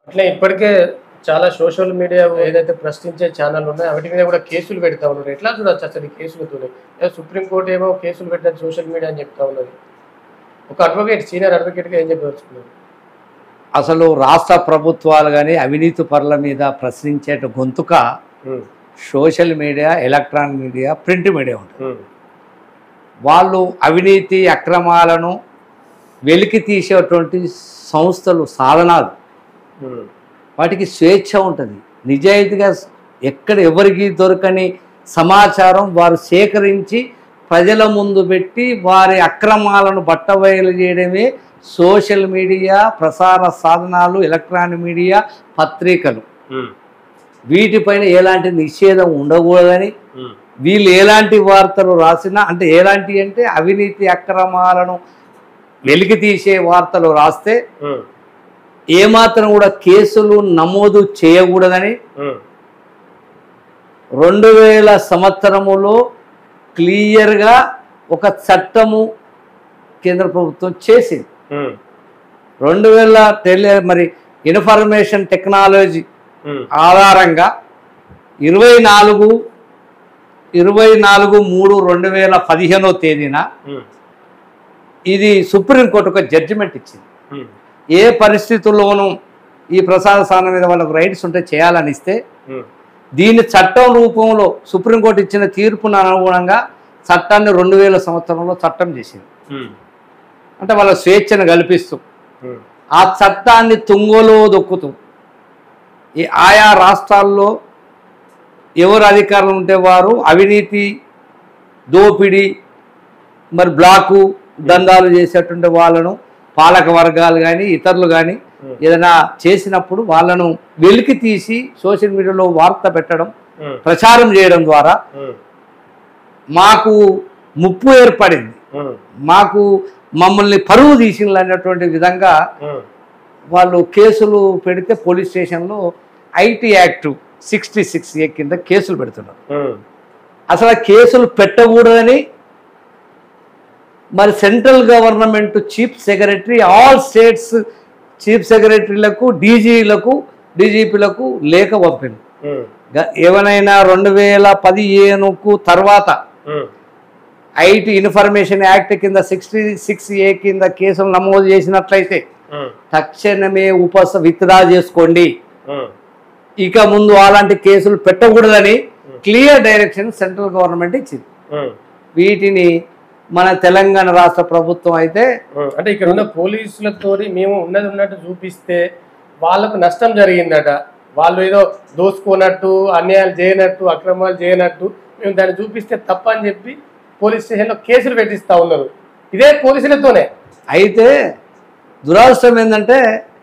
అట్లే ఇప్పటికే చాలా సోషల్ మీడియా ఏదైతే ప్రశ్నించే ఛానల్ ఉన్నాయో వాటి మీద కూడా కేసులు పెడతా ఉన్నారు ఎట్లా చూడొచ్చు అసలు ఈ కేసులతో సుప్రీంకోర్టు ఏమో కేసులు పెట్టారు సోషల్ మీడియా అని చెప్తా ఉన్నది ఒక అడ్వకేట్ సీనియర్ అడ్వకేట్గా ఏం చెప్పదలుచుకున్నారు అసలు రాష్ట్ర ప్రభుత్వాలు కానీ అవినీతి పరుల మీద ప్రశ్నించేట గొంతుక ఉమ్, social media electronic media print media ఉంటుంది ఉమ్, వాళ్ళు అవినీతి అక్రమాలను వెలికి తీసేటువంటి సంస్థలు సాధనాలు ఉమ్, వాటికి స్వేచ్ఛ ఉంటుంది నిజాయితీగా ఎక్కడ ఎవరికి దొరకని సమాచారం వారు సేకరించి ప్రజల ముందు పెట్టి వారి అక్రమాలను బట్టబయలు చేయడమే సోషల్ మీడియా ప్రసార సాధనాలు ఎలక్ట్రానిక్ మీడియా పత్రికలు ఉమ్, వీటిపైన ఎలాంటి నిషేధం ఉండకూడదని ఉమ్, వీళ్ళు ఎలాంటి వార్తలు రాసినా అంటే ఎలాంటి అంటే అవినీతి అక్రమాలను వెలికి తీసే వార్తలు రాస్తే ఉమ్, ఏమాత్రం కూడా కేసులు నమోదు చేయకూడదని ఉమ్, రెండు వేల సంవత్సరములో క్లియర్గా ఒక చట్టము కేంద్ర ప్రభుత్వం చేసింది ఉమ్, రెండు వేల టెలి మరి ఇన్ఫర్మేషన్ టెక్నాలజీ ఉమ్, ఆధారంగా ఇరవై నాలుగు ఇరవై నాలుగు మూడు రెండు వేల పదిహేనో తేదీన ఉమ్, ఇది సుప్రీంకోర్టు ఒక జడ్జిమెంట్ ఇచ్చింది ఉమ్, ఏ పరిస్థితుల్లోనూ ఈ ప్రసార సాధనం మీద వాళ్ళకు రైట్స్ ఉంటే చేయాలని ఇస్తే ఉమ్, దీన్ని చట్టం రూపంలో సుప్రీంకోర్టు ఇచ్చిన తీర్పును అనుగుణంగా చట్టాన్ని రెండు వేల సంవత్సరంలో చట్టం చేసింది ఉమ్, అంటే వాళ్ళ స్వేచ్ఛను కల్పిస్తూ ఉమ్, ఆ చట్టాన్ని తుంగలో దొక్కుతూ ఈ ఆయా రాష్ట్రాల్లో ఎవరు అధికారులు ఉంటే వారు అవినీతి దోపిడీ మరి బ్లాకు దందాలు చేసేటువంటి వాళ్ళను పాలక వర్గాలు కానీ ఇతరులు కానీ ఉమ్, ఏదైనా చేసినప్పుడు వాళ్ళను వెలికి తీసి సోషల్ మీడియాలో వార్త పెట్టడం ఉమ్, ప్రచారం చేయడం ద్వారా ఉమ్, మాకు ముప్పు ఏర్పడింది ఉమ్, మాకు మమ్మల్ని పరువు తీసిండ్రు అన్నటువంటి విధంగా ఉమ్, వాళ్ళు కేసులు పెడితే పోలీస్ స్టేషన్లో IT act sixty six A కింద కేసులు పెడుతున్నారు ఉమ్, అసలు ఆ కేసులు పెట్టకూడదని మరి central government chief secretary all states chief సెక్రటరీలకు డీజీలకు డీజీపీలకు లేఖ పంపింది ఉమ్, గ- ఏవనైనా రెండు వేల పదిహేనుకు తర్వాత ఉమ్, ఐటీ ఇన్ఫర్మేషన్ యాక్ట్ కింద సిక్స్టీ సిక్స్ ఏ కింద కేసులు నమోదు చేసినట్లయితే ఉమ్, తక్షణమే ఉపస విత్డ్రా చేసుకోండి ఉమ్, ఇక ముందు అలాంటి కేసులు పెట్టకూడదని క్లియర్ డైరెక్షన్ సెంట్రల్ గవర్నమెంట్ ఇచ్చింది ఉమ్. వీటిని మన తెలంగాణ రాష్ట్ర ప్రభుత్వం అయితే ఉమ్, అంటే ఇక్కడ ఉన్న పోలీసులతో మేము ఉన్నది ఉన్నట్టు చూపిస్తే వాళ్ళకు నష్టం జరిగిందట వాళ్ళు ఏదో దోసుకున్నట్టు అన్యాయాలు చేయనట్టు అక్రమాలు చేయనట్టు మేము దాన్ని చూపిస్తే తప్ప అని చెప్పి పోలీస్ స్టేషన్లో కేసులు పెట్టిస్తా ఉన్నారు ఇదే పోలీసులతోనే అయితే దురాదృష్టం ఏంటంటే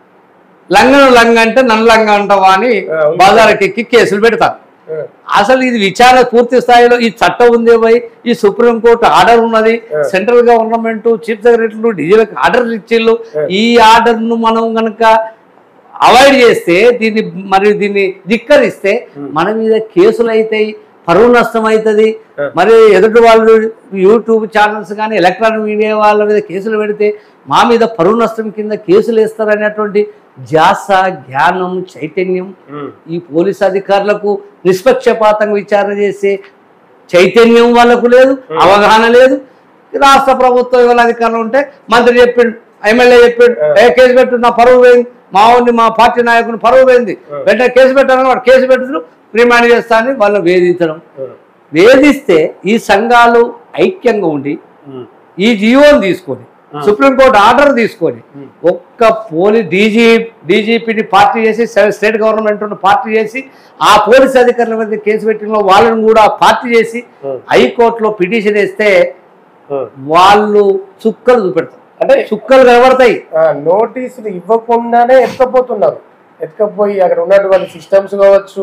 లంగను లంగ అంటే నన్ను లంగ అంటావా అని ఆ, ఉంది. బజార్కి ఎక్కి కేసులు పెడతారు ఉమ్, అసలు ఇది విచారణ పూర్తి స్థాయిలో ఈ చట్టం ఉంది పోయి ఈ సుప్రీంకోర్టు ఆర్డర్ ఉన్నది సెంట్రల్ గవర్నమెంట్ చీఫ్ సెక్రటరీలు డీజీలకు ఆర్డర్ ఇచ్చిళ్ళు ఈ ఆర్డర్ను మనం కనుక అవాయిడ్ చేస్తే దీన్ని మరి దీన్ని ధిక్కరిస్తే మన మీద కేసులు అవుతాయి పరువు నష్టం అవుతుంది మరి ఎదుటి వాళ్ళు యూట్యూబ్ ఛానల్స్ కానీ ఎలక్ట్రానిక్ మీడియా వాళ్ళ మీద కేసులు పెడితే మా మీద పరువు నష్టం కింద కేసులు వేస్తారు అనేటువంటి జాస జ్ఞానం చైతన్యం ఉమ్, ఈ పోలీస్ అధికారులకు నిష్పక్షపాతంగా విచారణ చేసే చైతన్యం వాళ్ళకు లేదు అవగాహన లేదు రాష్ట్ర ప్రభుత్వం ఎవరి అధికారులు ఉంటే మంత్రి చెప్పిండు ఎమ్మెల్యే చెప్పిండు ఏ కేసు పెట్టు నా పరువు పోయింది మా ఊరిని మా పార్టీ నాయకుని పరువు పోయింది వెంటనే కేసు పెట్టాలని వాడు కేసు పెట్టుడు రిమాండ్ చేస్తా అని వాళ్ళని వేధించడం ఉమ్, వేధిస్తే ఈ సంఘాలు ఐక్యంగా ఉండి ఉమ్, ఈ జీవోని తీసుకొని సుప్రీంకోర్టు ఆర్డర్ తీసుకొని ఒక్క పోలీస్ డీజీ డీజీపీని పార్టీ చేసి స్టే- స్టేట్ గవర్నమెంట్ పార్టీ చేసి ఆ పోలీస్ అధికారుల మీద కేసు పెట్టిన వాళ్ళని కూడా పార్టీ చేసి ఉమ్, హైకోర్టులో పిటిషన్ వేస్తే ఉమ్. వాళ్ళు చుక్కలు చూపెడతారు అంటే చుక్కలు కనబడతాయి ఆ, నోటీసులు ఇవ్వకుండానే ఎత్తుకపోతున్నారు ఎత్తుకపోయి అక్కడ ఉన్నటువంటి సిస్టమ్స్ కావచ్చు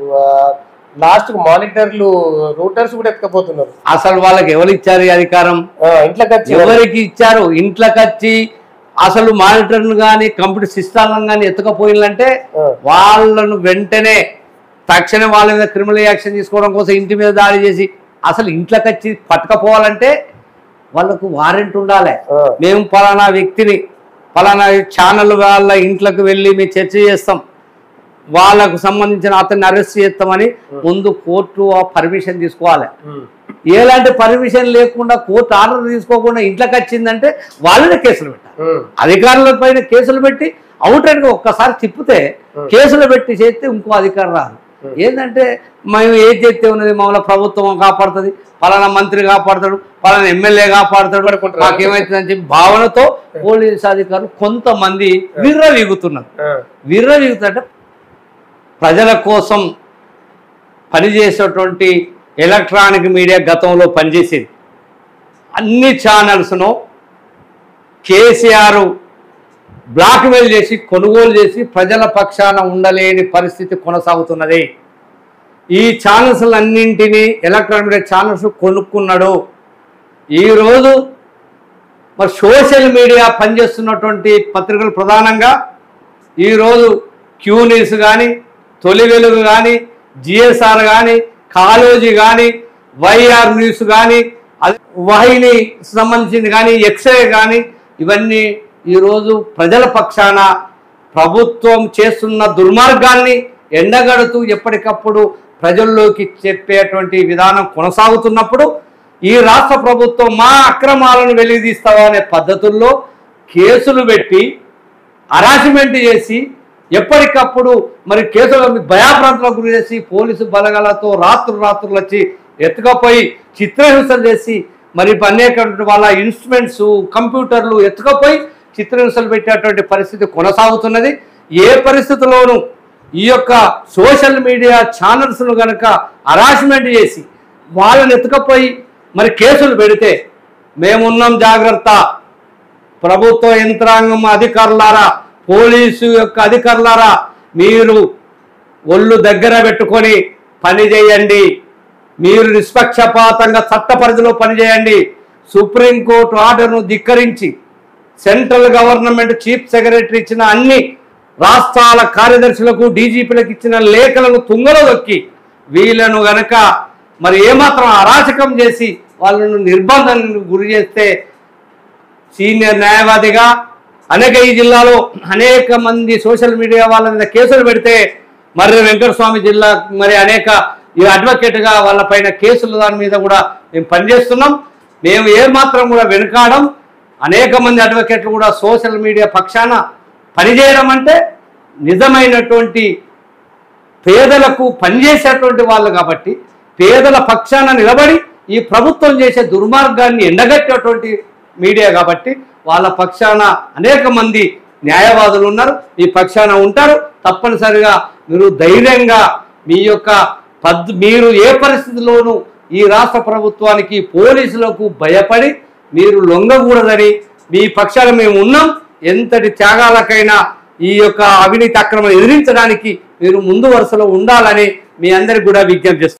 లాస్ట్ మానిటర్లు రూటర్స్ కూడా ఎత్తుకపోతున్నారు అసలు వాళ్ళకి ఎవరు ఇచ్చారు ఈ అధికారం ఆ, ఇంట్లోకి వచ్చి ఎవరికి ఇచ్చారు ఇంట్లోకి వచ్చి అసలు మానిటర్ను కానీ కంప్యూటర్ సిస్టమ్లను కానీ ఎత్తుకపోయిందంటే ఆ, వాళ్ళను వెంటనే తక్షణం వాళ్ళ మీద క్రిమినల్ యాక్షన్ తీసుకోవడం కోసం ఇంటి మీద దాడి చేసి అసలు ఇంట్లోకి వచ్చి పట్టుకపోవాలంటే వాళ్ళకు వారెంట్ ఉండాలి ఆ, మేము పలానా వ్యక్తిని పలానా ఛానల్ వాళ్ళ ఇంట్లోకి వెళ్ళి మేము చర్చ చేస్తాం వాళ్ళకు సంబంధించిన అతన్ని అరెస్ట్ చేస్తామని ముందు కోర్టు పర్మిషన్ తీసుకోవాలి ఉమ్. ఎలాంటి పర్మిషన్ లేకుండా కోర్టు ఆర్డర్ తీసుకోకుండా ఇంట్లోకి వచ్చిందంటే వాళ్ళనే కేసులు పెట్టాలి ఉమ్. అధికారుల పైన కేసులు పెట్టి అవుట్ గా ఒక్కసారి తిప్పితే కేసులు పెట్టి చేస్తే ఇంకో అధికారం రాదు ఏంటంటే మేము ఏది చేస్తే ఉన్నది మమ్మల్ని ప్రభుత్వం కాపాడుతుంది పలానా మంత్రి కాపాడుతాడు పలానా ఎమ్మెల్యే కాపాడుతాడు పడుకుంటారు. మాకేమైతుందని చెప్పి భావనతో పోలీస్ అధికారులు కొంతమంది విర్రవీగుతున్నారు ఆ. విర్రవీగుతుంటే ప్రజల కోసం పనిచేసేటువంటి ఎలక్ట్రానిక్ మీడియా గతంలో పనిచేసేది అన్ని ఛానల్స్ను కేసీఆర్ బ్లాక్మెయిల్ చేసి కొనుగోలు చేసి ప్రజల పక్షాన ఉండలేని పరిస్థితి కొనసాగుతున్నది ఈ ఛానల్స్లన్నింటినీ ఎలక్ట్రానిక్ మీడియా ఛానల్స్ కొనుక్కున్నాడు ఈరోజు మరి సోషల్ మీడియా పనిచేస్తున్నటువంటి పత్రికలు ప్రధానంగా ఈరోజు క్యూ న్యూస్ కానీ తొలి వెలుగు కానీ జిఎస్ఆర్ కానీ కాలోజీ కానీ వైఆర్ న్యూస్ కానీ అది వాహిని సంబంధించింది కానీ ఎక్స్రే కానీ ఇవన్నీ ఈరోజు ప్రజల పక్షాన ప్రభుత్వం చేస్తున్న దుర్మార్గాన్ని ఎండగడుతూ ఎప్పటికప్పుడు ప్రజల్లోకి చెప్పేటువంటి విధానం కొనసాగుతున్నప్పుడు ఈ రాష్ట్ర ప్రభుత్వం మా అక్రమాలను వెలిగిస్తావా అనే పద్ధతుల్లో కేసులు పెట్టి హరాస్మెంట్ చేసి ఎప్పటికప్పుడు మరి కేసుల భయాభ్రాంతులకు గురి చేసి పోలీసు బలగాలతో రాత్రులు రాత్రులు వచ్చి ఎత్తుకపోయి చిత్రహింసలు చేసి మరి అనేక వాళ్ళ ఇన్స్ట్రుమెంట్స్ కంప్యూటర్లు ఎత్తుకపోయి చిత్రహింసలు పెట్టేటువంటి పరిస్థితి కొనసాగుతున్నది ఏ పరిస్థితిలోనూ ఈ యొక్క సోషల్ మీడియా ఛానల్స్ను గనక హరాస్మెంట్ చేసి వాళ్ళని ఎత్తుకపోయి మరి కేసులు పెడితే మేమున్నాం జాగ్రత్త ప్రభుత్వ యంత్రాంగం అధికారులారా పోలీసు యొక్క అధికారులారా మీరు ఒళ్ళు దగ్గర పెట్టుకొని పని చేయండి మీరు నిష్పక్షపాతంగా చట్ట పరిధిలో పనిచేయండి సుప్రీంకోర్టు ఆర్డర్ను ధిక్కరించి సెంట్రల్ గవర్నమెంట్ చీఫ్ సెక్రటరీ ఇచ్చిన అన్ని రాష్ట్రాల కార్యదర్శులకు డీజీపీలకు ఇచ్చిన లేఖలను తుంగలో దొక్కి వీళ్ళను గనక మరి ఏమాత్రం అరాచకం చేసి వాళ్ళను నిర్బంధానికి గురి చేస్తే సీనియర్ న్యాయవాదిగా అనేక ఈ జిల్లాలో అనేక మంది సోషల్ మీడియా వాళ్ళ మీద కేసులు పెడితే మర్రి వెంకటస్వామి జిల్లా మరి అనేక ఈ అడ్వకేట్గా వాళ్ళ పైన కేసులు దాని మీద కూడా మేము పనిచేస్తున్నాం మేము ఏమాత్రం కూడా వెనుకాడం అనేక మంది అడ్వకేట్లు కూడా సోషల్ మీడియా పక్షాన పనిచేయడం అంటే నిజమైనటువంటి పేదలకు పనిచేసేటువంటి వాళ్ళు కాబట్టి పేదల పక్షాన నిలబడి ఈ ప్రభుత్వం చేసే దుర్మార్గాన్ని ఎండగట్టేటువంటి మీడియా కాబట్టి వాళ్ళ పక్షాన అనేక మంది న్యాయవాదులు ఉన్నారు ఈ పక్షాన ఉంటారు తప్పనిసరిగా మీరు ధైర్యంగా మీ యొక్క పద్ మీరు ఏ పరిస్థితిలోనూ ఈ రాష్ట్ర ప్రభుత్వానికి పోలీసులకు భయపడి మీరు లొంగకూడదని మీ పక్షాన మేము ఉన్నాం ఎంతటి త్యాగాలకైనా ఈ యొక్క అవినీతి అక్రమం ఎదిరించడానికి మీరు ముందు వరుసలో ఉండాలని మీ అందరికి కూడా విజ్ఞప్తి చేస్తున్నాం